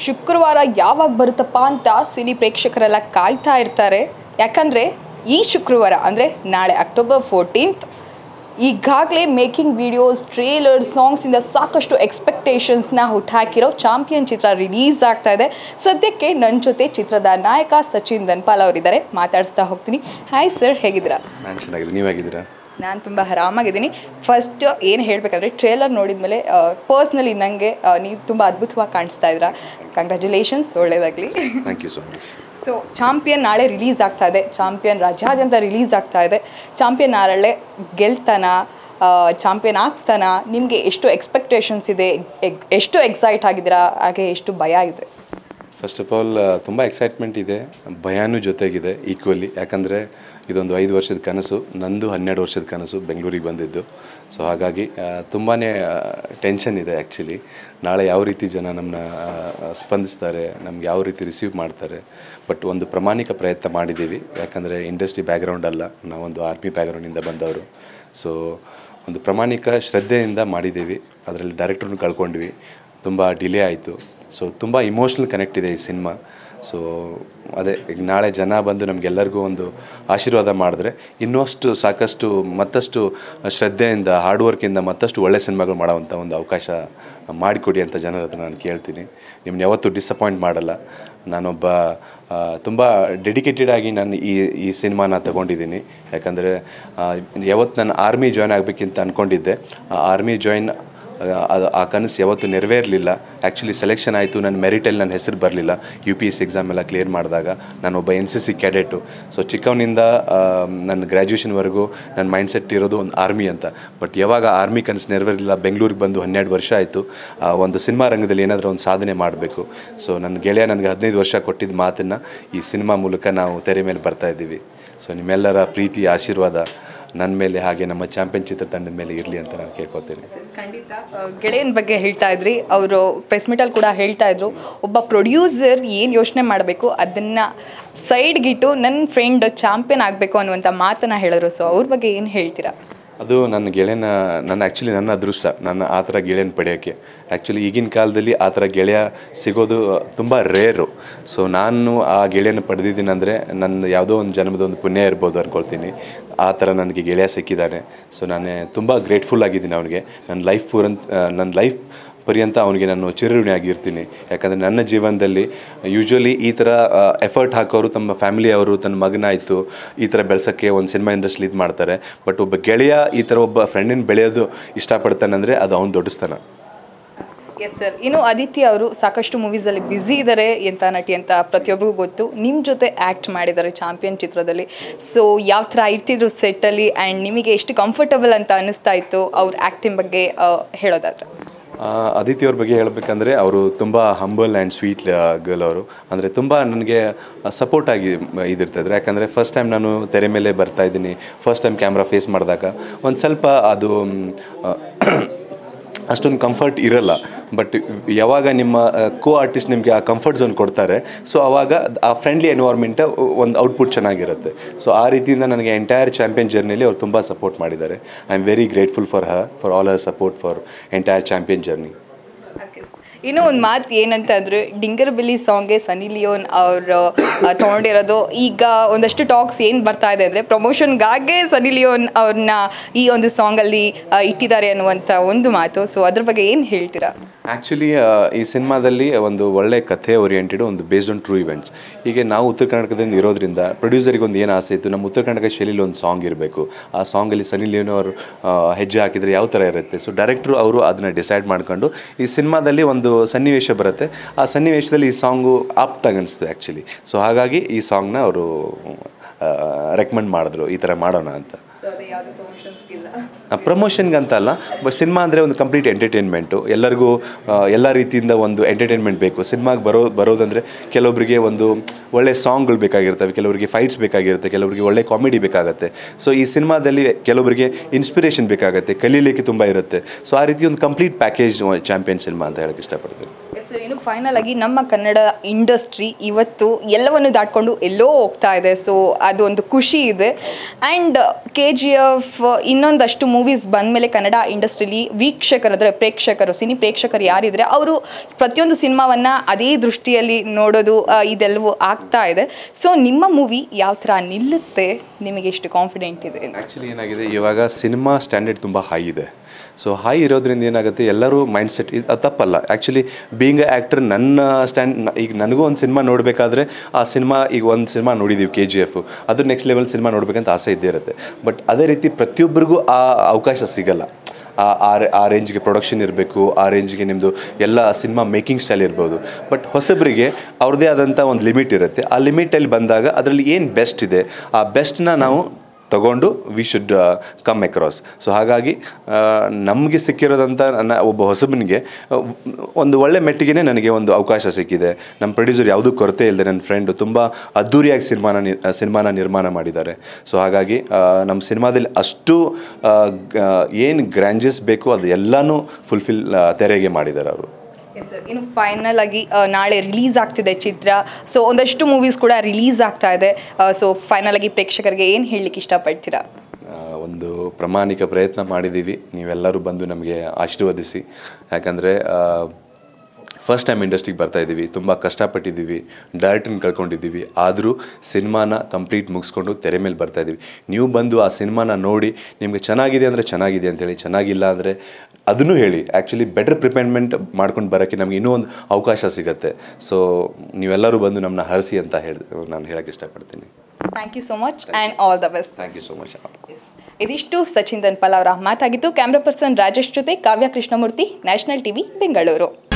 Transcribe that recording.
ಶುಕ್ರವಾರ ಯಾವಾಗ ಬರುತ್ತಪ್ಪ ಅಂತ ಸಿನಿ ಪ್ರೇಕ್ಷಕರೆಲ್ಲ ಕಾಯ್ತಾ ಇರ್ತಾರೆ ಯಾಕಂದರೆ ಈ ಶುಕ್ರವಾರ ಅಂದರೆ ನಾಳೆ ಅಕ್ಟೋಬರ್ ಫೋರ್ಟೀನ್ತ್ ಈಗಾಗಲೇ ಮೇಕಿಂಗ್ ವಿಡಿಯೋಸ್ ಟ್ರೇಲರ್ ಸಾಂಗ್ಸಿಂದ ಸಾಕಷ್ಟು ಎಕ್ಸ್ಪೆಕ್ಟೇಷನ್ಸ್ನ ಹುಟ್ಟಾಕಿರೋ ಚಾಂಪಿಯನ್ ಚಿತ್ರ ರಿಲೀಸ್ ಆಗ್ತಾ ಇದೆ ಸದ್ಯಕ್ಕೆ ನನ್ನ ಜೊತೆ ಚಿತ್ರದ ನಾಯಕ ಸಚಿನ್ ಧನ್ಪಾಲ್ ಅವರಿದ್ದಾರೆ ಮಾತಾಡಿಸ್ತಾ ಹೋಗ್ತೀನಿ ಹಾಯ್ ಸರ್ ಹೇಗಿದ್ದೀರಾ ನಾನು ಚೆನ್ನಾಗಿದೆ ನೀವು ಹೇಗಿದ್ದೀರಾ ನಾನು ತುಂಬ ಆರಾಮಾಗಿದ್ದೀನಿ ಫಸ್ಟ್ ಏನು ಹೇಳಬೇಕಂದ್ರೆ ಟ್ರೇಲರ್ ನೋಡಿದ ಮೇಲೆ ಪರ್ಸ್ನಲಿ ನನಗೆ ನೀವು ತುಂಬ ಅದ್ಭುತವಾಗಿ ಕಾಣಿಸ್ತಾ ಇದ್ದೀರಾ ಕಂಗ್ರ್ಯಾಚುಲೇಷನ್ಸ್ ಒಳ್ಳೆಯದಾಗಲಿ thank you so much so Champion ನಾಳೆ ರಿಲೀಸ್ ಆಗ್ತಾ ಇದೆ ಚಾಂಪಿಯನ್ ರಾಜ್ಯಾದ್ಯಂತ ರಿಲೀಸ್ ಆಗ್ತಾ ಇದೆ ಚಾಂಪಿಯನ್ ನಾಳೆ ಗೆಲ್ತಾನ ಚಾಂಪಿಯನ್ ಆಗ್ತಾನ ನಿಮಗೆ ಎಷ್ಟು ಎಕ್ಸ್ಪೆಕ್ಟೇಷನ್ಸ್ ಇದೆ ಎಗ್- ಎಷ್ಟು ಎಕ್ಸೈಟ್ ಆಗಿದ್ದೀರಾ ಹಾಗೆ ಎಷ್ಟು ಭಯ ಇದೆ ಫಸ್ಟ್ ಆಫ್ ಆಲ್ ತುಂಬ ಎಕ್ಸೈಟ್ಮೆಂಟ್ ಇದೆ ಭಯಾನೂ ಜೊತೆಗಿದೆ ಈಕ್ವಲಿ ಯಾಕಂದರೆ ಇದೊಂದು ಐದು ವರ್ಷದ ಕನಸು ನಂದು ಹನ್ನೆರಡು ವರ್ಷದ ಕನಸು ಬೆಂಗಳೂರಿಗೆ ಬಂದಿದ್ದು ಸೊ ಹಾಗಾಗಿ ತುಂಬಾ ಟೆನ್ಷನ್ ಇದೆ ಆ್ಯಕ್ಚುಲಿ ನಾಳೆ ಯಾವ ರೀತಿ ಜನ ನಮ್ಮನ್ನ ಸ್ಪಂದಿಸ್ತಾರೆ ನಮ್ಗೆ ಯಾವ ರೀತಿ ರಿಸೀವ್ ಮಾಡ್ತಾರೆ ಬಟ್ ಒಂದು ಪ್ರಾಮಾಣಿಕ ಪ್ರಯತ್ನ ಮಾಡಿದ್ದೀವಿ ಯಾಕಂದರೆ ಇಂಡಸ್ಟ್ರಿ ಬ್ಯಾಕ್ಗ್ರೌಂಡ್ ಅಲ್ಲ ನಾವೊಂದು ಆರ್ಮಿ ಬ್ಯಾಕ್ಗ್ರೌಂಡಿಂದ ಬಂದವರು ಸೊ ಒಂದು ಪ್ರಾಮಾಣಿಕ ಶ್ರದ್ಧೆಯಿಂದ ಮಾಡಿದ್ದೀವಿ ಅದರಲ್ಲಿ ಡೈರೆಕ್ಟ್ರನ್ನ ಕಳ್ಕೊಂಡ್ವಿ ತುಂಬ ಡಿಲೇ ಆಯಿತು ಸೊ ತುಂಬ ಇಮೋಷ್ನಲ್ ಕನೆಕ್ಟ್ ಇದೆ ಈ ಸಿನಿಮಾ ಸೊ ಅದೇ ಈಗ ನಾಳೆ ಜನ ಬಂದು ನಮಗೆಲ್ಲರಿಗೂ ಒಂದು ಆಶೀರ್ವಾದ ಮಾಡಿದ್ರೆ ಇನ್ನಷ್ಟು ಸಾಕಷ್ಟು ಮತ್ತಷ್ಟು ಶ್ರದ್ಧೆಯಿಂದ ಹಾರ್ಡ್ ವರ್ಕಿಂದ ಮತ್ತಷ್ಟು ಒಳ್ಳೆ ಸಿನಿಮಾಗಳು ಮಾಡೋವಂಥ ಒಂದು ಅವಕಾಶ ಮಾಡಿಕೊಡಿ ಅಂತ ಜನರ ಹತ್ರ ನಾನು ಕೇಳ್ತೀನಿ ನಿಮ್ಮನ್ನ ಯಾವತ್ತೂ ಡಿಸಪಾಯಿಂಟ್ ಮಾಡಲ್ಲ ನಾನೊಬ್ಬ ತುಂಬ ಡೆಡಿಕೇಟೆಡ್ ಆಗಿ ನಾನು ಈ ಈ ಸಿನಿಮಾನ ತಗೊಂಡಿದ್ದೀನಿ ಯಾಕಂದರೆ ಯಾವತ್ತು ನಾನು ಆರ್ಮಿ ಜಾಯ್ನ್ ಆಗಬೇಕಿಂತ ಅಂದ್ಕೊಂಡಿದ್ದೆ ಆ ಆರ್ಮಿ ಜಾಯ್ನ್ ಅದು ಆ ಕನಸು ಯಾವತ್ತೂ ನೆರವೇರಲಿಲ್ಲ ಆ್ಯಕ್ಚುಲಿ ಸೆಲೆಕ್ಷನ್ ಆಯಿತು ನನ್ನ ಮೆರಿಟಲ್ಲಿ ನನ್ನ ಹೆಸರು ಬರಲಿಲ್ಲ ಯು ಪಿ ಎಸ್ ಎಕ್ಸಾಮ್ ಎಲ್ಲ ಕ್ಲಿಯರ್ ಮಾಡಿದಾಗ ನಾನೊಬ್ಬ N C C cadet so ಚಿಕ್ಕವನಿಂದ ನನ್ನ ಗ್ರ್ಯಾಜುಯೇಷನ್ವರೆಗೂ ನನ್ನ ಮೈಂಡ್ಸೆಟ್ ಇರೋದು ಒಂದು ಆರ್ಮಿ ಅಂತ ಬಟ್ ಯಾವಾಗ ಆರ್ಮಿ ಕನಸು ನೆರವೇರಲಿಲ್ಲ ಬೆಂಗಳೂರಿಗೆ ಬಂದು ಹನ್ನೆರಡು ವರ್ಷ ಆಯಿತು ಒಂದು ಸಿನಿಮಾ ರಂಗದಲ್ಲಿ ಏನಾದರೂ ಒಂದು ಸಾಧನೆ ಮಾಡಬೇಕು ಸೊ ನನ್ನ ಗೆಳೆಯ ನನಗೆ ಹದಿನೈದು ವರ್ಷ ಕೊಟ್ಟಿದ್ದ ಮಾತನ್ನು ಈ ಸಿನಿಮಾ ಮೂಲಕ ನಾವು ತೆರೆ ಮೇಲೆ ಬರ್ತಾ ಇದ್ದೀವಿ ಸೊ ನಿಮ್ಮೆಲ್ಲರ ಪ್ರೀತಿ ಆಶೀರ್ವಾದ ನನ್ನ ಮೇಲೆ ಹಾಗೆ ನಮ್ಮ ಚಾಂಪಿಯನ್ ಚಿತ್ರತಂಡದ ಮೇಲೆ ಇರಲಿ ಅಂತ ನಾನು ಕೇಳ್ಕೊತೀನಿ ಖಂಡಿತ ಗೆಳೆಯನ ಬಗ್ಗೆ ಹೇಳ್ತಾ ಇದ್ರಿ ಅವರು ಪ್ರೆಸ್ ಮೀಟಲ್ಲಿ ಕೂಡ ಹೇಳ್ತಾ ಇದ್ರು ಒಬ್ಬ ಪ್ರೊಡ್ಯೂಸರ್ ಏನು ಯೋಚನೆ ಮಾಡಬೇಕು ಅದನ್ನು ಸೈಡ್ಗಿಟ್ಟು ನನ್ನ ಫ್ರೆಂಡ್ ಚಾಂಪಿಯನ್ ಆಗಬೇಕು ಅನ್ನುವಂಥ ಮಾತನ್ನು ಹೇಳಿದ್ರು ಸೊ ಅವ್ರ ಬಗ್ಗೆ ಏನು ಹೇಳ್ತೀರಾ ಅದು ನನ್ನ ಗೆಳೆಯನ ನನ್ನ ಆ್ಯಕ್ಚುಲಿ ನನ್ನ ಅದೃಷ್ಟ ನನ್ನ ಆ ಥರ ಗೆಳೆಯನ ಪಡೆಯೋಕ್ಕೆ ಆ್ಯಕ್ಚುಲಿ ಈಗಿನ ಕಾಲದಲ್ಲಿ ಆ ಥರ ಗೆಳೆಯ ಸಿಗೋದು ತುಂಬ ರೇರು ಸೊ ನಾನು ಆ ಗೆಳೆಯನ ಪಡೆದಿದ್ದೀನಿ ಅಂದರೆ ನನ್ನ ಯಾವುದೋ ಒಂದು ಜನ್ಮದ ಒಂದು ಪುಣ್ಯ ಇರ್ಬೋದು ಅಂದ್ಕೊಳ್ತೀನಿ ಆ ಥರ ನನಗೆ ಗೆಳೆಯ ಸಿಕ್ಕಿದ್ದಾನೆ ಸೊ ನಾನು ತುಂಬ ಗ್ರೇಟ್ಫುಲ್ ಆಗಿದ್ದೀನಿ ಅವನಿಗೆ ನನ್ನ ಲೈಫ್ ಪೂರಂತ ನನ್ನ ಲೈಫ್ ಪರ್ಯಂತ ಅವನಿಗೆ ನಾನು ಚಿರಋಣಿ ಆಗಿರ್ತೀನಿ ಯಾಕಂದರೆ ನನ್ನ ಜೀವನದಲ್ಲಿ ಯೂಶ್ವಲಿ ಈ ಥರ ಎಫರ್ಟ್ ಹಾಕೋರು ತಮ್ಮ ಫ್ಯಾಮಿಲಿಯವರು ತನ್ನ ಮಗನಾಯಿತು ಈ ಥರ ಬೆಳೆಸೋಕ್ಕೆ ಒಂದು ಸಿನಿಮಾ ಇಂಡಸ್ಟ್ರಿ ಇದು ಮಾಡ್ತಾರೆ ಬಟ್ ಒಬ್ಬ ಗೆಳೆಯ ಈ ಥರ ಒಬ್ಬ ಫ್ರೆಂಡಿನ ಬೆಳೆಯೋದು ಇಷ್ಟಪಡ್ತಾನಂದರೆ ಅದು ಅವ್ನು ದೊಡ್ಡಸ್ತಾನ ಎಸ್ ಸರ್ ಇನ್ನು ಅದಿತಿ ಅವರು ಸಾಕಷ್ಟು ಮೂವೀಸಲ್ಲಿ ಬ್ಯುಸಿ ಇದ್ದಾರೆ ಎಂಥ ನಟಿ ಅಂತ ಪ್ರತಿಯೊಬ್ಬರಿಗೂ ಗೊತ್ತು ನಿಮ್ಮ ಜೊತೆ ಆ್ಯಕ್ಟ್ ಮಾಡಿದ್ದಾರೆ ಚಾಂಪಿಯನ್ ಚಿತ್ರದಲ್ಲಿ ಸೊ ಯಾವ ಥರ ಇರ್ತಿದ್ರು ಸೆಟ್ಟಲ್ಲಿ ಆ್ಯಂಡ್ ನಿಮಗೆ ಎಷ್ಟು ಕಂಫರ್ಟಬಲ್ ಅಂತ ಅನ್ನಿಸ್ತಾ ಇತ್ತು ಅವ್ರ ಆ್ಯಕ್ಟಿಂಗ್ ಬಗ್ಗೆ ಆ, ಹೇಳೋದಾದ್ರೆ ಆ, ಅದಿತಿ ಅವ್ರ ಬಗ್ಗೆ ಹೇಳಬೇಕಂದ್ರೆ ಅವರು ತುಂಬ ಹಂಬಲ್ ಆ್ಯಂಡ್ ಸ್ವೀಟ್ ಗರ್ಲ್ ಅವರು ಅಂದರೆ ತುಂಬ ನನಗೆ ಸಪೋರ್ಟ್ ಆಗಿ ಮ- ಇದಿರ್ತಾಯಿದ್ರು ಯಾಕಂದರೆ ಫಸ್ಟ್ ಟೈಮ್ ನಾನು ತೆರೆ ಮೇಲೆ ಬರ್ತಾ ಇದ್ದೀನಿ ಫಸ್ಟ್ ಟೈಮ್ ಕ್ಯಾಮ್ರಾ ಫೇಸ್ ಮಾಡಿದಾಗ ಒಂದು ಸ್ವಲ್ಪ ಅದು ಮ್, ಆ, ಅಷ್ಟೊಂದು ಕಂಫರ್ಟ್ ಇರಲ್ಲ ಬಟ್ ಯಾವಾಗ ನಿಮ್ಮ ಕೋ ಆರ್ಟಿಸ್ಟ್ ನಿಮಗೆ ಆ ಕಂಫರ್ಟ್ ಝೋನ್ ಕೊಡ್ತಾರೆ ಸೊ ಆವಾಗ ಆ ಫ್ರೆಂಡ್ಲಿ ಎನ್ವೈರ್ಮೆಂಟ್ ಒಂದು ಔಟ್ಪುಟ್ ಚೆನ್ನಾಗಿರುತ್ತೆ ಸೊ ಆ ರೀತಿಯಿಂದ ನನಗೆ ಎಂಟೈರ್ ಚಾಂಪಿಯನ್ ಜರ್ನಿಲಿ ಅವ್ರು ತುಂಬ ಸಪೋರ್ಟ್ ಮಾಡಿದ್ದಾರೆ I am very grateful for her for all her support for entire Champion journey ಇನ್ನೂ ಒಂದು ಮಾತು ಏನಂತಂದ್ರೆ ಡಿಂಗರ್ ಬಿಲಿ ಸಾಂಗ್ಗೆ ಸನಿ ಲಿಯೋನ್ ಅವರು ತೊಗೊಂಡಿರೋದು ಈಗ ಒಂದಷ್ಟು ಟಾಕ್ಸ್ ಏನು ಬರ್ತಾ ಇದೆ ಅಂದರೆ ಪ್ರಮೋಷನ್ಗಾಗೆ ಸನಿ ಲಿಯೋನ್ ಅವ್ರನ್ನ ಈ ಒಂದು ಸಾಂಗಲ್ಲಿ ಇಟ್ಟಿದ್ದಾರೆ ಅನ್ನುವಂಥ ಒಂದು ಮಾತು ಸೊ ಅದ್ರ ಬಗ್ಗೆ ಏನು ಹೇಳ್ತೀರಾ ಆ್ಯಕ್ಚುಲಿ ಈ ಸಿನಿಮಾದಲ್ಲಿ ಒಂದು ಒಳ್ಳೆ ಕಥೆ ಓರಿಯೆಂಟೆಡ್ ಒಂದು ಬೇಸ್ಡ್ ಆನ್ ಟ್ರೂ ಇವೆಂಟ್ಸ್ ಹೀಗೆ ನಾವು ಉತ್ತರ ಕರ್ನಾಟಕದಿಂದ ಇರೋದ್ರಿಂದ ಪ್ರೊಡ್ಯೂಸರಿಗೆ ಒಂದು ಏನು ಆಸೆ ಇತ್ತು ನಮ್ಮ ಉತ್ತರ ಕರ್ನಾಟಕ ಶೈಲಿಲಿ ಒಂದು ಸಾಂಗ್ ಇರಬೇಕು ಆ ಸಾಂಗಲ್ಲಿ ಸನಿ ಲಿಯೋನ್ ಅವರು ಆ, ಹೆಜ್ಜೆ ಹಾಕಿದರೆ ಯಾವ ಥರ ಇರುತ್ತೆ ಸೊ ಡೈರೆಕ್ಟ್ರು ಅವರು ಅದನ್ನು ಡಿಸೈಡ್ ಮಾಡ್ಕೊಂಡು ಈ ಸಿನಿಮಾದಲ್ಲಿ ಒಂದು ಸನ್ನಿವೇಶ ಬರುತ್ತೆ ಆ ಸನ್ನಿವೇಶದಲ್ಲಿ ಈ ಸಾಂಗು ಆಪ್ತಾಗಿ ಅನಿಸ್ತು ಆ್ಯಕ್ಚುಲಿ ಸೊ ಹಾಗಾಗಿ ಈ ಸಾಂಗ್ನ ಅವರು ರೆಕಮೆಂಡ್ ಮಾಡಿದ್ರು ಈ ಥರ ಮಾಡೋಣ ಅಂತ ಸೊ ಅದೇ ಯಾವುದು ಪ್ರಮೋಷನ್ಸ್ಗಿಲ್ಲ ಪ್ರಮೋಷನ್ಗೆ ಅಂತ ಅಲ್ಲ ಬಟ್ ಸಿನಿಮಾ ಅಂದರೆ ಒಂದು ಕಂಪ್ಲೀಟ್ ಎಂಟರ್ಟೈನ್ಮೆಂಟು ಎಲ್ಲರಿಗೂ ಆ, ಎಲ್ಲ ರೀತಿಯಿಂದ ಒಂದು ಎಂಟರ್ಟೈನ್ಮೆಂಟ್ ಬೇಕು ಸಿನಿಮಾಗೆ ಬರೋ ಬರೋದಂದರೆ ಕೆಲವೊಬ್ಬರಿಗೆ ಒಂದು ಒಳ್ಳೆ ಸಾಂಗ್ಗಳು ಬೇಕಾಗಿರ್ತವೆ ಕೆಲವರಿಗೆ ಫೈಟ್ಸ್ ಬೇಕಾಗಿರುತ್ತೆ ಕೆಲವರಿಗೆ ಒಳ್ಳೆ ಕಾಮಿಡಿ ಬೇಕಾಗುತ್ತೆ ಸೊ ಈ ಸಿನಿಮಾದಲ್ಲಿ ಕೆಲವರಿಗೆ ಇನ್ಸ್ಪಿರೇಷನ್ ಬೇಕಾಗುತ್ತೆ ಕಲೀಲಿಕ್ಕೆ ತುಂಬ ಇರುತ್ತೆ ಸೊ ಆ ರೀತಿ ಒಂದು ಕಂಪ್ಲೀಟ್ ಪ್ಯಾಕೇಜ್ ಚಾಂಪಿಯನ್ ಸಿನಿಮಾ ಅಂತ ಹೇಳಕ್ಕೆ ಇಷ್ಟಪಡ್ತೀನಿ ಎಸ್ ಇನ್ನು ಫೈನಲ್ ಆಗಿ ನಮ್ಮ ಕನ್ನಡ ಇಂಡಸ್ಟ್ರಿ ಇವತ್ತು ಎಲ್ಲವನ್ನು ದಾಟ್ಕೊಂಡು ಎಲ್ಲೋ ಹೋಗ್ತಾ ಇದೆ ಸೊ ಅದು ಒಂದು ಖುಷಿ ಇದೆ ಆ್ಯಂಡ್ ಕೆ ಜಿ ಎಫ್ ಇನ್ನೊಂದಷ್ಟು ಮೂವೀಸ್ ಬಂದಮೇಲೆ ಕನ್ನಡ ಇಂಡಸ್ಟ್ರಿಲಿ ವೀಕ್ಷಕರು ಅಂದರೆ ಪ್ರೇಕ್ಷಕರು ಸಿನಿ ಪ್ರೇಕ್ಷಕರು ಯಾರಿದ್ರೆ ಅವರು ಪ್ರತಿಯೊಂದು ಸಿನಿಮಾವನ್ನು ಅದೇ ದೃಷ್ಟಿಯಲ್ಲಿ ನೋಡೋದು ಆ, ಇದೆಲ್ಲವೂ ಆಗ್ತಾ ಇದೆ ಸೊ ನಿಮ್ಮ ಮೂವಿ ಯಾವ ಥರ ನಿಲ್ಲುತ್ತೆ ನಿಮಗೆ ಎಷ್ಟು ಕಾನ್ಫಿಡೆಂಟ್ ಇದೆ ಅಂತ? ಆ್ಯಕ್ಚುಲಿ ಏನಾಗಿದೆ ಇವಾಗ ಸಿನಿಮಾ ಸ್ಟ್ಯಾಂಡರ್ಡ್ ತುಂಬ ಹೈ ಇದೆ ಸೊ ಹೈ ಇರೋದ್ರಿಂದ ಏನಾಗುತ್ತೆ ಎಲ್ಲರೂ ಮೈಂಡ್ ಸೆಟ್ ಅದು ತಪ್ಪಲ್ಲ ಆ್ಯಕ್ಚುಲಿ ಬೀಯಿಂಗ್ ಎ ಆ್ಯಕ್ಟರ್ ನನ್ನ ಸ್ಟ್ಯಾಂಡ್ ಈಗ ನನಗೂ ಒಂದು ಸಿನಿಮಾ ನೋಡಬೇಕಾದ್ರೆ ಆ ಸಿನಿಮಾ ಈಗ ಒಂದು ಸಿನಿಮಾ ನೋಡಿದ್ದೀವಿ ಕೆ ಜಿ ಎಫ್ ಅದ್ರ ನೆಕ್ಸ್ಟ್ ಲೆವೆಲ್ ಸಿನಿಮಾ ನೋಡ್ಬೇಕಂತ ಆಸೆ ಇದ್ದೇ ಇರುತ್ತೆ ಬಟ್ ಅದೇ ರೀತಿ ಪ್ರತಿಯೊಬ್ಬರಿಗೂ ಆ ಅವಕಾಶ ಸಿಗಲ್ಲ ಆ ಆ ರೇ- ಆ ರೇಂಜ್ಗೆ ಪ್ರೊಡಕ್ಷನ್ ಇರಬೇಕು ಆ ರೇಂಜ್ಗೆ ನಿಮ್ಮದು ಎಲ್ಲ ಸಿನಿಮಾ ಮೇಕಿಂಗ್ ಸ್ಟೈಲ್ ಇರ್ಬೋದು ಬಟ್ ಹೊಸಬರಿಗೆ ಅವ್ರದ್ದೇ ಆದಂಥ ಒಂದು ಲಿಮಿಟ್ ಇರುತ್ತೆ ಆ ಲಿಮಿಟಲ್ಲಿ ಬಂದಾಗ ಅದರಲ್ಲಿ ಏನು ಬೆಸ್ಟ್ ಇದೆ ಆ ಬೆಸ್ಟ್ನ ನಾವು ತಗೊಂಡು we should come across so ಹಾಗಾಗಿ ನಮಗೆ ಸಿಕ್ಕಿರೋದಂಥ ನನ್ನ ಒಬ್ಬ ಹೊಸಬನಿಗೆ ಆ, ಒಂದು ಒಳ್ಳೆ ಮೆಟ್ಟಿಗೆ ನನಗೆ ಒಂದು ಅವಕಾಶ ಸಿಕ್ಕಿದೆ ನಮ್ಮ ಪ್ರೊಡ್ಯೂಸರ್ ಯಾವುದೂ ಕೊರತೆ ಇಲ್ಲದೆ ನನ್ನ ಫ್ರೆಂಡು ತುಂಬ ಅದ್ಧೂರಿಯಾಗಿ ಸಿನಿಮಾನ ನಿ- ಆ, ಸಿನಿಮಾನ ನಿರ್ಮಾಣ ಮಾಡಿದ್ದಾರೆ ಸೊ ಹಾಗಾಗಿ ಆ, ನಮ್ಮ ಸಿನಿಮಾದಲ್ಲಿ ಅಷ್ಟು ಏನು ಗ್ರ್ಯಾಂಜಸ್ ಬೇಕು ಅದು ಎಲ್ಲನೂ ಫುಲ್ಫಿಲ್ ತೆರೆಗೆ ಮಾಡಿದ್ದಾರೆ ಅವರು Yes, sir. ಇನ್ನು ಫೈನಲ್ ಆಗಿ ಆ, ನಾಳೆ ರಿಲೀಸ್ ಆಗ್ತಿದೆ ಚಿತ್ರ ಸೊ ಒಂದಷ್ಟು ಮೂವೀಸ್ ಕೂಡ ರಿಲೀಸ್ ಆಗ್ತಾ ಇದೆ ಸೊ ಫೈನಲ್ ಆಗಿ ಪ್ರೇಕ್ಷಕರಿಗೆ ಏನು ಹೇಳಲಿಕ್ಕೆ ಇಷ್ಟಪಡ್ತೀರಾ ಆ, ಒಂದು ಪ್ರಾಮಾಣಿಕ ಪ್ರಯತ್ನ ಮಾಡಿದ್ದೀವಿ ನೀವೆಲ್ಲರೂ ಬಂದು ನಮಗೆ ಆಶೀರ್ವದಿಸಿ ಯಾಕಂದರೆ ಫಸ್ಟ್ ಟೈಮ್ ಇಂಡಸ್ಟ್ರಿಗೆ ಬರ್ತಾ ಇದ್ದೀವಿ ತುಂಬ ಕಷ್ಟಪಟ್ಟಿದ್ದೀವಿ ಡೈರೆಕ್ಟನ್ನು ಕಳ್ಕೊಂಡಿದ್ದೀವಿ ಆದರೂ ಸಿನಿಮಾನ ಕಂಪ್ಲೀಟ್ ಮುಗಿಸ್ಕೊಂಡು ತೆರೆ ಮೇಲೆ ಬರ್ತಾ ಇದ್ದೀವಿ ನೀವು ಬಂದು ಆ ಸಿನಿಮಾನ ನೋಡಿ ನಿಮಗೆ ಚೆನ್ನಾಗಿದೆ ಅಂದರೆ ಚೆನ್ನಾಗಿದೆ ಅಂತೇಳಿ ಚೆನ್ನಾಗಿಲ್ಲ ಅಂದರೆ ಅದನ್ನು ಹೇಳಿ ಆ್ಯಕ್ಚುಲಿ ಬೆಟರ್ ಪ್ರಿಪೇರ್ಮೆಂಟ್ ಮಾಡ್ಕೊಂಡು ಬರೋಕ್ಕೆ ನಮಗೆ ಇನ್ನೂ ಒಂದು ಅವಕಾಶ ಸಿಗುತ್ತೆ ಸೊ ನೀವೆಲ್ಲರೂ ಬಂದು ನಮ್ಮನ್ನ ಹರಿಸಿ ಅಂತ ಹೇಳಿ ನಾನು ಹೇಳೋಕ್ಕೆ ಇಷ್ಟಪಡ್ತೀನಿ thank you so much and all the best thank you so much ಇದಿಷ್ಟು ಸಚಿನ್ ದನ್ಪಾಲ್ ಅವರ ಮಾತಾಗಿತ್ತು ಕ್ಯಾಮ್ರಾ ಪರ್ಸನ್ ರಾಜೇಶ್ ಜೊತೆ ಕಾವ್ಯ ಕೃಷ್ಣಮೂರ್ತಿ ನ್ಯಾಷನಲ್ ಟಿವಿ ಬೆಂಗಳೂರು